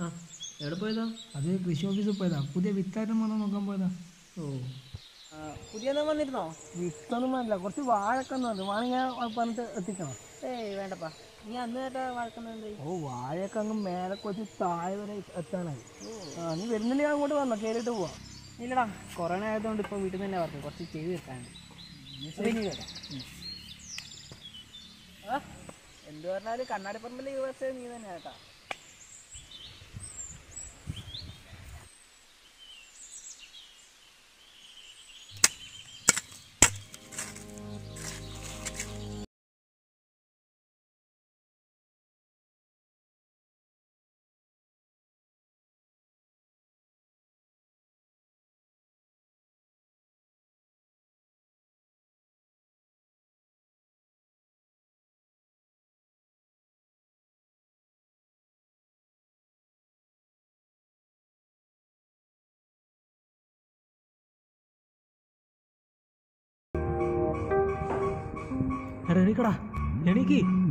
ആ എവിടെ പോയതാ അത് കൃഷി ഓഫീസിൽ പോയതാ പുതിയ വിത്താറ്റം വന്ന് നോക്കാൻ പോയതാ ഓ പുതിയ വന്നിരുന്നോ വിത്തൊന്നും വേണ്ട കുറച്ച് വാഴക്ക വന്നു വേണമെങ്കിൽ പറഞ്ഞിട്ട് എത്തിക്കണം ഏയ് വേണ്ടപ്പാ നീ അന്ന് കേട്ട വഴക്കുന്നത് ഓ വാഴയൊക്കെ അങ്ങ് മേലെ കുറച്ച് താഴെ വരെ എത്താനായി ആ നീ വരുന്നില്ല ഞാൻ അങ്ങോട്ട് വന്നോ കയറിയിട്ട് പോവാം ഇല്ലടാ കൊറോണ ആയതുകൊണ്ട് ഇപ്പോൾ വീട്ടിൽ നിന്ന് തന്നെ പറഞ്ഞു കുറച്ച് ചെയ്ത് വെക്കാനുണ്ട് ആ എന്ത് പറഞ്ഞാലും കണ്ണാടിപ്പറമ്പിലെ യു എസ് എ നീ തന്നെ കേട്ടാ എണീക്കടാ എണീക്ക്